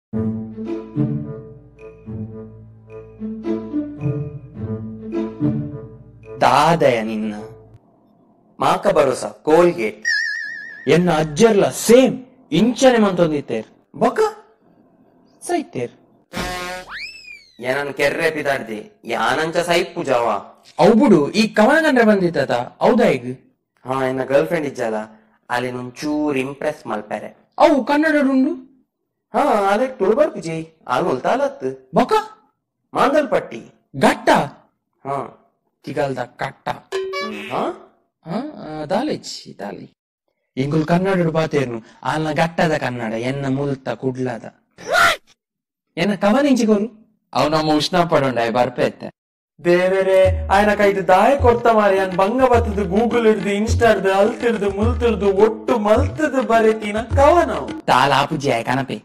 ದಾದಯ ನಿನ್ನ ಮಾಕ ಭರೋಸ ಕೋಲ್ಗೇಟ್ ಎನ್ನ ಅಜ್ಜರ್ಲ ಸೇಮ್ ಇಂಚನೆ ಮಂತೊಂದಿತ್ತೇರ್ ಬೊಕ ಸೈತೇರ್ ಏನನ್ ಕೆರ್ರೆ ಪಿದಾಡ್ದೆ ಯಾನಂಚ ಸೈಪು ಜಾವ ಅವು ಬಿಡು ಈ ಕವನ ಕಂಡ್ರೆ ಬಂದಿತ್ತ ಹೌದಾ ಈಗ ಹಾ ಎನ್ನ ಗರ್ಲ್ ಫ್ರೆಂಡ್ ಇಜ್ಜಲ್ಲ ಅಲ್ಲಿ ಒಂಚೂರು ಇಂಪ್ರೆಸ್ ಮಲ್ಪೆರೆ ಅವು ಕನ್ನಡ ಉಂಡು ಹಾ ಅದಕ್ಕೆ ತುಳುಬರ್ ಪುಜಿ ಅಲ್ಲಿ ಮುಲ್ತಾಲತ್ ಬೊಕ ಮಾಂದಲ್ ಪಟ್ಟಿ ಗಟ್ಟ ಹಾ ತಿಗಲ್ದ ಕಟ್ಟ ಹ್ಮ್, ಹಾ ದಾಲೆಚ್ಚಿ ದಾಲಿ ಇಂಗುಲ್ ಕನ್ನಡ ಬಾತೇರ್ನು ಆಲ್ನ ಗಟ್ಟದ ಕನ್ನಡ ಎನ್ನ ಮುಲ್ತ ಕುಡ್ಲದ ಎನ್ನ ಕವನ ಇಂಚಿಗೋರು ಅವು ನಮ್ಮ ಉಷ್ಣ ಪಡೊಂಡಾಯ್ ಬರ್ಪೆತ್ತೆ ದೇವರೇ ಆಯ್ನ ಕೈದು ದಾಯ ಕೊಡ್ತ ಮಾರಿ ಅನ್ ಬಂಗ ಬತ್ತದು ಗೂಗಲ್ ಹಿಡ್ದು ಇನ್ಸ್ಟಾ ಹಿಡ್ದು ಅಲ್ತಿಡ್ದು ಮುಲ್ತಿಡ್ದು ಒಟ್ಟು ಮಲ್ತದು ಬರೀತಿನ ಕವನವು ತಾಲ ಆಪುಜಿ ಆಯ್ ಕನಪೆ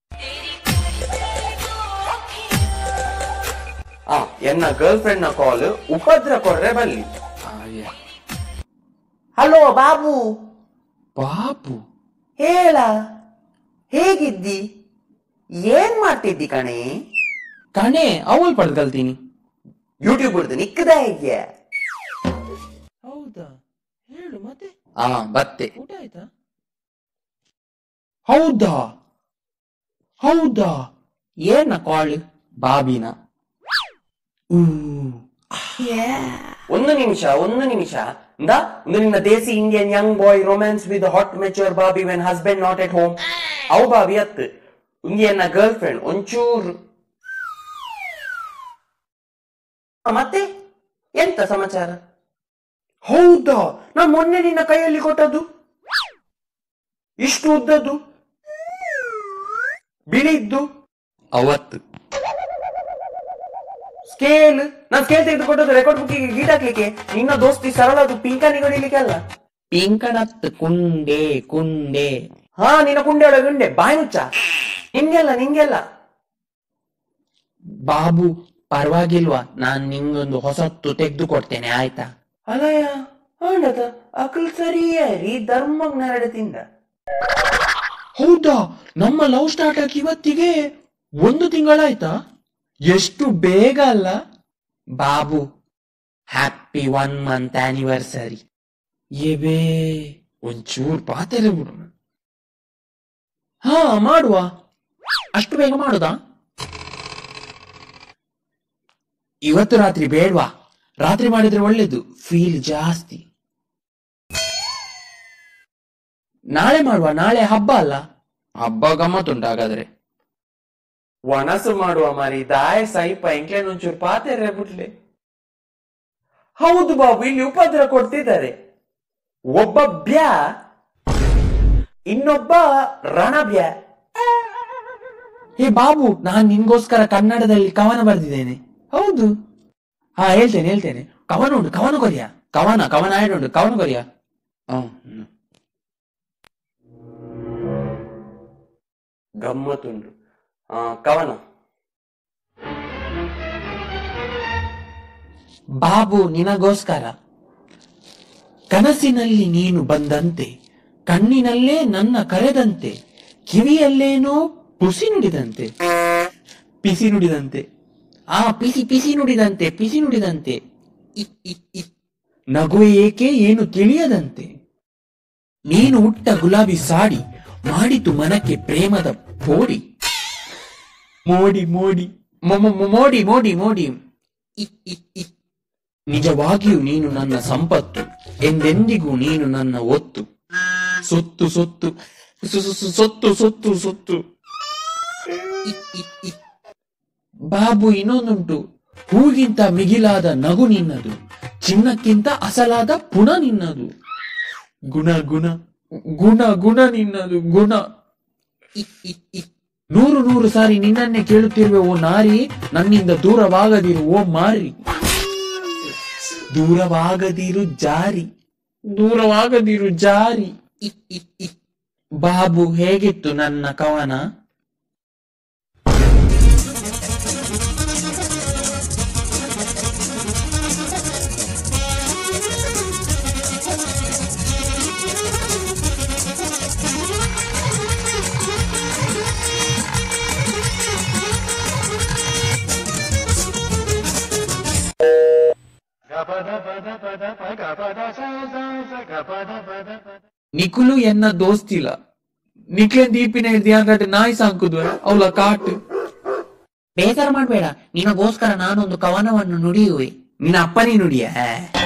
ಆ ಎನ್ನ ಗರ್ಲ್ ಫ್ರೆಂಡ್ ನ ಕಾಲ್ ಉಪದ್ರ ಕೊಡ್ರೆ ಬಲ್ಲಿ ಹಲೋ ಬಾಬು ಪಾಪು ಹೇಳ ಹೇಗಿದ್ದಿ ಏನ್ ಮಾಡ್ತಿದ್ದಿ ಕಣೆ ಕಣೆ ಅವಲ್ ಪಡ್ದು ಕಲ್ತೀನಿ ಯೂಟ್ಯೂಬ್ ಹಿಡ್ದು ನಿಕ್ಕದ ಹೇಗೆ ಹೌದಾ ಹೇಳು ಮತ್ತೆ ಆ ಬತ್ತೆ ಊಟ ಆಯ್ತಾ ಹೌದಾ ಹೌದಾ ಏನ ಕಾಳು ಬಾಬಿನ ಊ ಒಂದು ನಿಮಿಷ ಒಂದು ನಿಮಿಷ ಇಂದ ಒಂದು ನಿನ್ನ desi Indian young boy romance with hot mature bhabhi when husband not at home ಅವು ಬಾಬಿ ಅತ್ ಉಂದಿ ಎನ್ನ ಗರ್ಲ್ ಫ್ರೆಂಡ್ ಒಂಚೂರು ಆ, ಮತ್ತೆ ಎಂತ ಸಮಾಚಾರ ಹೌದಾ ನಾ ಮೊನ್ನೆ ನಿನ್ನ ಕೈಯಲ್ಲಿ ಕೊಟ್ಟದ್ದು ಇಷ್ಟು ಉದ್ದದ್ದು ಬಿಳಿದ್ದು ಅವತ್ತು ಸ್ಕೇಲ್ ನಾನ್ ಸ್ಕೇಲ್ ತೆಗೆದು ಕೊಟ್ಟದ್ದು ರೆಕಾರ್ಡ್ ಬುಕ್ಕಿಗೆ ಗೀಟ್ ಹಾಕ್ಲಿಕ್ಕೆ ನಿನ್ನ ದೋಸ್ತಿ ಸರಳದು ಪಿಂಕನಿ ಹೊಡಿಲಿಕ್ಕೆ ಅಲ್ಲ ಪಿಂಕಣತ್ ಕುಂಡೆ ಕುಂಡೆ ಹಾ ನಿನ್ನ ಕುಂಡೆ ಒಳಗೆ ಉಂಡೆ ಬಾಯಿ ಮುಚ್ಚ ನಿಂಗೆಲ್ಲ ನಿಂಗೆಲ್ಲ ಬಾಬು ಪರವಾಗಿಲ್ವಾ ನಾನ್ ನಿಂಗೊಂದು ಹೊಸತ್ತು ತೆಗೆದು ಕೊಡ್ತೇನೆ ಆಯ್ತಾ ಅಲಯ ಹಣದ ಅಕಲ್ ಸರಿಯಾರಿ ಧರ್ಮಗ್ ನರಡತಿಂದ ಹೌದಾ ನಮ್ಮ ಲವ್ ಸ್ಟಾರ್ಟ್ ಆಗಿ ಇವತ್ತಿಗೆ ಒಂದು ತಿಂಗಳಾಯ್ತಾ ಎಷ್ಟು ಬೇಗ ಅಲ್ಲ Babu happy one month anniversary ಏಬೇ ಒಂಚೂರ್ ಪಾತೆರೆ ಬಿಡು ಹಾ ಮಾಡುವ ಅಷ್ಟು ಬೇಗ ಮಾಡುದಾ ಇವತ್ತು ರಾತ್ರಿ ಬೇಡ್ವಾ ರಾತ್ರಿ ಮಾಡಿದ್ರೆ ಒಳ್ಳೇದು ಫೀಲ್ ಜಾಸ್ತಿ ನಾಳೆ ಮಾಡುವ ನಾಳೆ ಹಬ್ಬ ಅಲ್ಲ ಹಬ್ಬ ಗಮ್ಮತ್ತುಂಟು ಹಾಗಾದ್ರೆ ವನಸು ಮಾಡುವ ಮಾರಿ ದಾಯ ಸೈಪ ಎಂಕ್ಲೇನ್ ಒಂಚೂರು ಪಾತೆರೆ ಬಿಡ್ಲೆ ಹೌದು ಬಾಬು ಇಲ್ಲಿ ಉಪದ್ರ ಕೊಡ್ತಿದ್ದಾರೆ ಒಬ್ಬ ಬ್ಯಾ ಇನ್ನೊಬ್ಬ ರಣಬ್ಯಾ ಹೇ ಬಾಬು ನಾನ್ ನಿನ್ಗೋಸ್ಕರ ಕನ್ನಡದಲ್ಲಿ ಕವನ ಬರೆದಿದ್ದೇನೆ ಹೌದು ಹಾ ಹೇಳ್ತೇನೆ ಹೇಳ್ತೇನೆ ಕವನ ಉಂಟು ಕವನ ಕೊರಿಯ ಕವನ ಕವನ ಆಯ್ಡ್ ಉಂಟು ಕವನ ಕೊರಿಯ ಹ್ಮ್ ಹ್ಮ್. ಗಮ್ಮತ್ತುಂಟು ಆ, ಕವನ ಬಾಬು ನಿನಗೋಸ್ಕರ ಕನಸಿನಲ್ಲಿ ನೀನು ಬಂದಂತೆ ಕಣ್ಣಿನಲ್ಲೇ ನನ್ನ ಕರೆದಂತೆ ಕಿವಿಯಲ್ಲೇನೋ ಪುಸಿ ನುಡಿದಂತೆ ಪಿಸಿ ನುಡಿದಂತೆ ಆ ಪಿಸಿ ಪಿಸಿ ನುಡಿದಂತೆ ಪಿಸಿ ನುಡಿದಂತೆ ಇ, ಇ, ಇ. ನಗುವೆ ಏಕೆ ಏನು ತಿಳಿಯದಂತೆ ನೀನು ಹುಟ್ಟ ಗುಲಾಬಿ ಸಾಡಿ ಮಾಡಿತು ಮನಕ್ಕೆ ಪ್ರೇಮದ ಪೋಡಿ ಮೋಡಿ ಮೋಡಿ ಮೊ- ಮೊ- ಮೊ- ಮೋಡಿ ಮೋಡಿ ಮೋಡಿ ಇ, ಇ, ಇ. ನಿಜವಾಗಿಯೂ ನೀನು ನನ್ನ ಸಂಪತ್ತು ಎಂದೆಂದಿಗೂ ನೀನು ನನ್ನ ಒತ್ತು ಸೊತ್ತು ಸೊತ್ತು ಸು- ಸು- ಸು- ಸೊತ್ತು ಸೊತ್ತು ಸೊತ್ತು ಇ, ಇ, ಇ. ಬಾಬು ಇನ್ನೊಂದುಂಟು ಹೂಗಿಂತ ಮಿಗಿಲಾದ ನಗು ನಿನ್ನದು ಚಿನ್ನಕ್ಕಿಂತ ಅಸಲಾದ ಪುಣ ನಿನ್ನದು ಗುಣ ಗುಣ ಗುಣ ಗುಣ ನಿನ್ನದು ಗುಣ ಇ, ಇ, ಇ. ನೂರು ನೂರು ಸಾರಿ ನಿನ್ನನ್ನೇ ಕೇಳುತ್ತಿರುವೆ ಓ ನಾರಿ ನನ್ನಿಂದ ದೂರವಾಗದಿರು ಓ ಮಾರಿ ದೂರವಾಗದಿರು ಜಾರಿ ದೂರವಾಗದಿರು ಜಾರಿ ಇ, ಇ, ಇ. ಬಾಬು ಹೇಗಿತ್ತು ನನ್ನ ಕವನ ನಿಖುಲು ಎನ್ನ ದೋಸ್ತಿಲ ನಿಕ್ಲೆ ದೀಪಿನ ಧ್ಯಾನ ನಾಯಿ ಸಾಂಕುದು ಅವಳ ಕಾಟು ಬೇಸರ ಮಾಡ್ಬೇಡ ನಿನಗೋಸ್ಕರ ನಾನೊಂದು ಕವನವನ್ನು ನುಡಿಯುವೆ ನಿನ್ನ ಅಪ್ಪನೇ ನುಡಿಯ